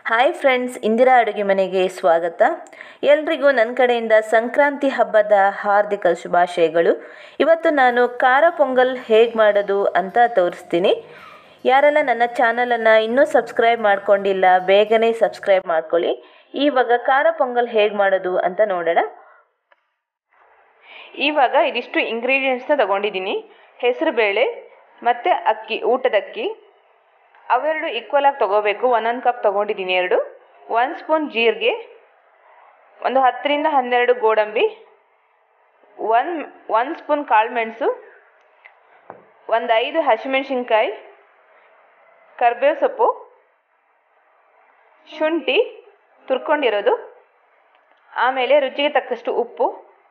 hi friends Indira ಅಡುಗೆ ಮನೆಗೆ ಸ್ವಾಗತ ಎಲ್ರಿಗೂ ನನ್ನ ಕಡೆಯಿಂದ ಸಂಕ್ರಾಂತಿ ಹಬ್ಬದ ಹಾರ್ದಿಕ ಶುಭಾಶಯಗಳು ಇವತ್ತು ನಾನು ಖಾರ ಪೊಂಗಲ್ ಹೇಗೆ ಮಾಡೋದು ಅಂತ ತೋರಿಸ್ತೀನಿ ಯಾರೆಲ್ಲ ನನ್ನ ಚಾನಲನ್ನು ಇನ್ನೂ ಸಬ್ಸ್ಕ್ರೈಬ್ ಮಾಡ್ಕೊಂಡಿಲ್ಲ ಬೇಗನೆ ಸಬ್ಸ್ಕ್ರೈಬ್ ಮಾಡ್ಕೊಳ್ಳಿ ಇವಾಗ ಖಾರ ಪೊಂಗಲ್ ಹೇಗೆ ಮಾಡೋದು ಅಂತ ನೋಡೋಣ ಇವಾಗ ಇದಿಷ್ಟು ಇಂಗ್ರೀಡಿಯೆಂಟ್ಸ್ನ ತಗೊಂಡಿದ್ದೀನಿ ಹೆಸರುಬೇಳೆ ಮತ್ತು ಅಕ್ಕಿ ಊಟದ ಅಕ್ಕಿ ಅವೆರಡು ಈಕ್ವಲ್ ಆಗಿ ತಗೋಬೇಕು ಒಂದೊಂದು ಕಪ್ ತಗೊಂಡಿದ್ದೀನಿ ಎರಡು ಒಂದು ಸ್ಪೂನ್ ಜೀರಿಗೆ ಒಂದು ಹತ್ತರಿಂದ ಹನ್ನೆರಡು ಗೋಡಂಬಿ ಒನ್ ಒಂದು ಸ್ಪೂನ್ ಕಾಳುಮೆಣಸು ಒಂದು ಐದು ಹಸಿಮೆಣ್ಸಿನ್ಕಾಯಿ ಕರ್ಬೇವು ಸೊಪ್ಪು ಶುಂಠಿ ತುರ್ಕೊಂಡಿರೋದು ಆಮೇಲೆ ರುಚಿಗೆ ತಕ್ಕಷ್ಟು ಉಪ್ಪು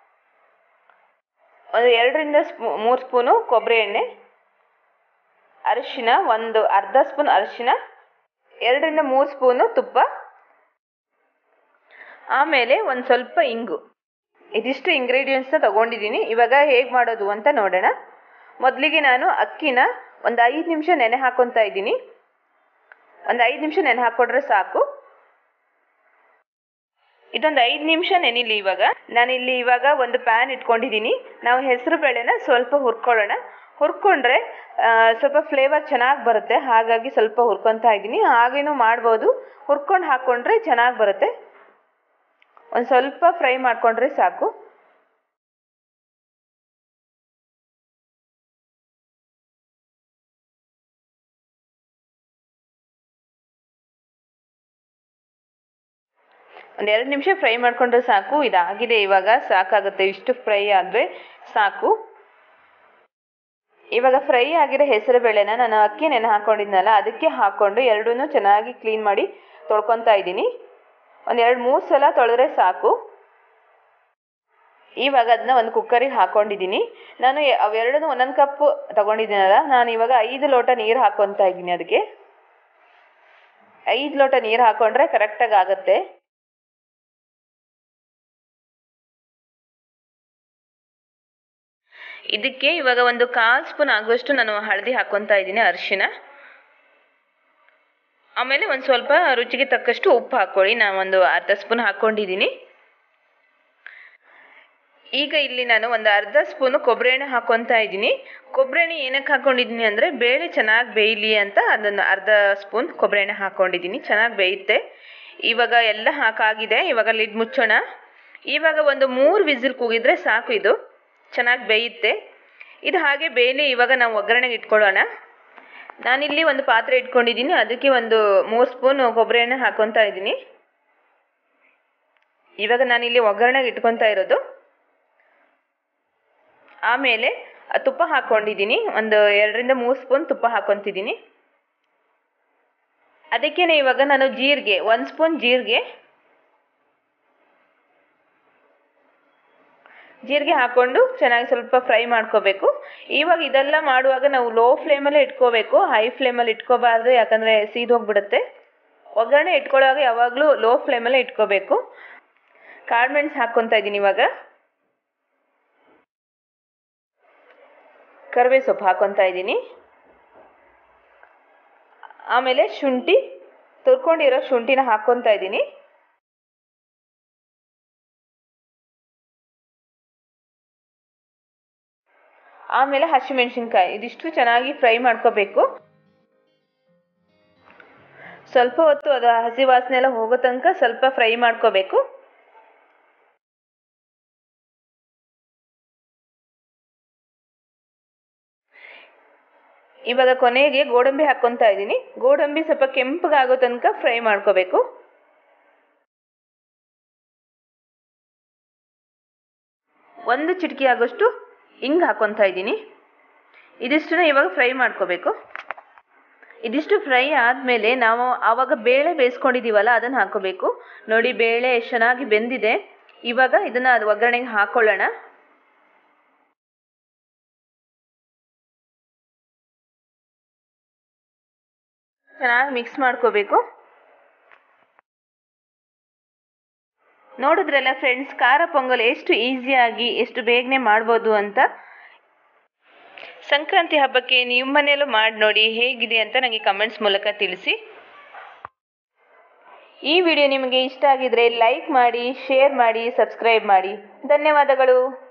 ಒಂದು ಎರಡರಿಂದ ಸ್ಪೂ ಮೂರು ಸ್ಪೂನು ಕೊಬ್ಬರಿ ಎಣ್ಣೆ ಅರಿಶಿನ ಒಂದು ಅರ್ಧ ಸ್ಪೂನ್ ಅರಿಶಿನ ಎರಡರಿಂದ ಮೂರು ಸ್ಪೂನು ತುಪ್ಪ ಆಮೇಲೆ ಒಂದು ಸ್ವಲ್ಪ ಇಂಗು ಇದಿಷ್ಟು ಇಂಗ್ರೀಡಿಯೆಂಟ್ಸ್ನ ತಗೊಂಡಿದ್ದೀನಿ ಇವಾಗ ಹೇಗೆ ಮಾಡೋದು ಅಂತ ನೋಡೋಣ ಮೊದಲಿಗೆ ನಾನು ಅಕ್ಕಿನ ಒಂದು ಐದು ನಿಮಿಷ ನೆನೆ ಹಾಕೊತಾ ಇದ್ದೀನಿ ಒಂದು ಐದು ನಿಮಿಷ ನೆನೆ ಹಾಕ್ಕೊಂಡ್ರೆ ಸಾಕು ಇದೊಂದು ಐದು ನಿಮಿಷ ನೆನಿಲಿ ಇವಾಗ ನಾನಿಲ್ಲಿ ಇವಾಗ ಒಂದು ಪ್ಯಾನ್ ಇಟ್ಕೊಂಡಿದ್ದೀನಿ ನಾವು ಹೆಸರು ಬೇಳೆನ ಸ್ವಲ್ಪ ಹುರ್ಕೊಳ್ಳೋಣ ಹುರ್ಕೊಂಡ್ರೆ ಸ್ವಲ್ಪ ಫ್ಲೇವರ್ ಚೆನ್ನಾಗಿ ಬರುತ್ತೆ ಹಾಗಾಗಿ ಸ್ವಲ್ಪ ಹುರ್ಕೊತಾ ಇದ್ದೀನಿ ಹಾಗೇನೂ ಮಾಡ್ಬೋದು ಹುರ್ಕೊಂಡು ಹಾಕ್ಕೊಂಡ್ರೆ ಚೆನ್ನಾಗಿ ಬರುತ್ತೆ ಒಂದು ಸ್ವಲ್ಪ ಫ್ರೈ ಮಾಡಿಕೊಂಡ್ರೆ ಸಾಕು ಒಂದು ಎರಡು ನಿಮಿಷ ಫ್ರೈ ಮಾಡಿಕೊಂಡ್ರೆ ಸಾಕು ಇದಾಗಿದೆ ಇವಾಗ ಸಾಕಾಗುತ್ತೆ ಇಷ್ಟು ಫ್ರೈ ಆದರೆ ಸಾಕು ಇವಾಗ ಫ್ರೈ ಆಗಿರೋ ಹೆಸರು ಬೇಳೆನ ನಾನು ಅಕ್ಕಿ ನೆನೆ ಹಾಕೊಂಡಿದ್ನಲ್ಲ ಅದಕ್ಕೆ ಹಾಕ್ಕೊಂಡು ಎರಡೂ ಚೆನ್ನಾಗಿ ಕ್ಲೀನ್ ಮಾಡಿ ತೊಳ್ಕೊತಾ ಇದ್ದೀನಿ ಒಂದು ಎರಡು ಮೂರು ಸಲ ತೊಳೆದ್ರೆ ಸಾಕು ಇವಾಗ ಅದನ್ನ ಒಂದು ಕುಕ್ಕರಿಗೆ ಹಾಕೊಂಡಿದ್ದೀನಿ ನಾನು ಅವೆರಡೂ ಒಂದೊಂದು ಕಪ್ ತಗೊಂಡಿದ್ದೀನಲ್ಲ ನಾನು ಇವಾಗ ಐದು ಲೋಟ ನೀರು ಹಾಕೊತಾ ಇದ್ದೀನಿ ಅದಕ್ಕೆ ಐದು ಲೋಟ ನೀರು ಹಾಕೊಂಡ್ರೆ ಕರೆಕ್ಟಾಗಿ ಆಗುತ್ತೆ ಇದಕ್ಕೆ ಇವಾಗ ಒಂದು ಕಾಲು ಸ್ಪೂನ್ ಆಗುವಷ್ಟು ನಾನು ಹಳದಿ ಹಾಕೊತಾ ಇದ್ದೀನಿ ಅರಿಶಿನ ಆಮೇಲೆ ಒಂದು ಸ್ವಲ್ಪ ರುಚಿಗೆ ತಕ್ಕಷ್ಟು ಉಪ್ಪು ಹಾಕ್ಕೊಳ್ಳಿ ನಾನು ಒಂದು ಅರ್ಧ ಸ್ಪೂನ್ ಹಾಕ್ಕೊಂಡಿದ್ದೀನಿ ಈಗ ಇಲ್ಲಿ ನಾನು ಒಂದು ಅರ್ಧ ಸ್ಪೂನು ಕೊಬ್ಬರಿ ಎಣ್ಣೆ ಹಾಕೊತಾ ಇದ್ದೀನಿ ಕೊಬ್ಬರಿ ಎಣ್ಣೆ ಏನಕ್ಕೆ ಹಾಕ್ಕೊಂಡಿದ್ದೀನಿ ಅಂದರೆ ಬೇಳೆ ಚೆನ್ನಾಗಿ ಬೇಯಲಿ ಅಂತ ಅದನ್ನು ಅರ್ಧ ಸ್ಪೂನ್ ಕೊಬ್ಬರಿ ಎಣ್ಣೆ ಹಾಕ್ಕೊಂಡಿದ್ದೀನಿ ಚೆನ್ನಾಗಿ ಬೇಯುತ್ತೆ ಇವಾಗ ಎಲ್ಲ ಹಾಕಾಗಿದೆ ಇವಾಗ ಲಿಡ್ ಮುಚ್ಚೋಣ ಇವಾಗ ಒಂದು ಮೂರು ವಿಸಿಲ್ ಕೂಗಿದ್ರೆ ಸಾಕು ಇದು ಚೆನ್ನಾಗಿ ಬೇಯುತ್ತೆ ಇದು ಹಾಗೆ ಬೇಯಲಿ ಇವಾಗ ನಾವು ಒಗ್ಗರಣೆಗೆ ಇಟ್ಕೊಳ್ಳೋಣ ನಾನಿಲ್ಲಿ ಒಂದು ಪಾತ್ರೆ ಇಟ್ಕೊಂಡಿದ್ದೀನಿ ಅದಕ್ಕೆ ಒಂದು ಮೂರು ಸ್ಪೂನ್ ಕೊಬ್ಬರಿ ಎಣ್ಣೆ ಹಾಕೊತಾ ಇದ್ದೀನಿ ಇವಾಗ ನಾನಿಲ್ಲಿ ಒಗ್ಗರಣೆಗೆ ಇಟ್ಕೊತಾ ಇರೋದು ಆಮೇಲೆ ತುಪ್ಪ ಹಾಕ್ಕೊಂಡಿದ್ದೀನಿ ಒಂದು ಎರಡರಿಂದ ಮೂರು ಸ್ಪೂನ್ ತುಪ್ಪ ಹಾಕ್ಕೊತಿದ್ದೀನಿ ಅದಕ್ಕೇನೆ ಇವಾಗ ನಾನು ಜೀರಿಗೆ ಒಂದು ಸ್ಪೂನ್ ಜೀರಿಗೆ ಜೀರಿಗೆ ಹಾಕ್ಕೊಂಡು ಚೆನ್ನಾಗಿ ಸ್ವಲ್ಪ ಫ್ರೈ ಮಾಡ್ಕೋಬೇಕು ಇವಾಗ ಇದೆಲ್ಲ ಮಾಡುವಾಗ ನಾವು ಲೋ ಫ್ಲೇಮಲ್ಲೇ ಇಟ್ಕೋಬೇಕು ಹೈ ಫ್ಲೇಮಲ್ಲಿ ಇಟ್ಕೋಬಾರ್ದು ಯಾಕಂದರೆ ಸೀದೋಗ್ಬಿಡುತ್ತೆ ಒಗ್ಗರಣೆ ಇಟ್ಕೊಳ್ಳೋವಾಗ ಯಾವಾಗಲೂ ಲೋ ಫ್ಲೇಮಲ್ಲೇ ಇಟ್ಕೋಬೇಕು ಕಾಳುಮೆಣ್ಸು ಹಾಕ್ಕೊತಾ ಇದ್ದೀನಿ ಇವಾಗ ಕರಿಬೇವು ಸೊಪ್ಪು ಹಾಕ್ಕೊತಾ ಇದ್ದೀನಿ ಆಮೇಲೆ ಶುಂಠಿ ತುರ್ಕೊಂಡಿರೋ ಶುಂಠಿನ ಹಾಕ್ಕೊತಾ ಇದ್ದೀನಿ ಆಮೇಲೆ ಹಸಿಮೆಣಸಿನ್ಕಾಯಿ ಇದಿಷ್ಟು ಚೆನ್ನಾಗಿ ಫ್ರೈ ಮಾಡ್ಕೋಬೇಕು ಸ್ವಲ್ಪ ಹೊತ್ತು ಅದು ಹಸಿ ವಾಸನೆ ಎಲ್ಲ ಹೋಗೋ ತನಕ ಸ್ವಲ್ಪ ಫ್ರೈ ಮಾಡ್ಕೋಬೇಕು ಇವಾಗ ಕೊನೆಗೆ ಗೋಡಂಬಿ ಹಾಕ್ಕೊತಾ ಇದ್ದೀನಿ ಗೋಡಂಬಿ ಸ್ವಲ್ಪ ಕೆಂಪಗಾಗೋ ತನಕ ಫ್ರೈ ಮಾಡ್ಕೋಬೇಕು ಒಂದು ಚಿಟಕಿ ಆಗೋಷ್ಟು ಹಿಂಗೆ ಹಾಕ್ಕೊತಾ ಇದ್ದೀನಿ ಇದಿಷ್ಟನ್ನ ಇವಾಗ ಫ್ರೈ ಮಾಡ್ಕೋಬೇಕು ಇದಿಷ್ಟು ಫ್ರೈ ಆದಮೇಲೆ ನಾವು ಆವಾಗ ಬೇಳೆ ಬೇಯಿಸ್ಕೊಂಡಿದ್ದೀವಲ್ಲ ಅದನ್ನು ಹಾಕೋಬೇಕು ನೋಡಿ ಬೇಳೆ ಎಷ್ಟು ಚೆನ್ನಾಗಿ ಬೆಂದಿದೆ ಇವಾಗ ಇದನ್ನು ಅದು ಒಗ್ಗರಣೆಗೆ ಹಾಕ್ಕೊಳ್ಳೋಣ ಚೆನ್ನಾಗಿ ಮಿಕ್ಸ್ ಮಾಡ್ಕೋಬೇಕು ನೋಡಿದ್ರಲ್ಲ ಫ್ರೆಂಡ್ಸ್ ಖಾರ ಪೊಂಗಲ್ ಎಷ್ಟು ಈಸಿಯಾಗಿ ಎಷ್ಟು ಬೇಗನೆ ಮಾಡ್ಬೋದು ಅಂತ ಸಂಕ್ರಾಂತಿ ಹಬ್ಬಕ್ಕೆ ನಿಮ್ಮ ಮನೆಯಲ್ಲೂ ಮಾಡಿ ನೋಡಿ ಹೇಗಿದೆ ಅಂತ ನನಗೆ ಕಮೆಂಟ್ಸ್ ಮೂಲಕ ತಿಳಿಸಿ ಈ ವಿಡಿಯೋ ನಿಮಗೆ ಇಷ್ಟ ಆಗಿದ್ರೆ ಲೈಕ್ ಮಾಡಿ ಶೇರ್ ಮಾಡಿ ಸಬ್ಸ್ಕ್ರೈಬ್ ಮಾಡಿ ಧನ್ಯವಾದಗಳು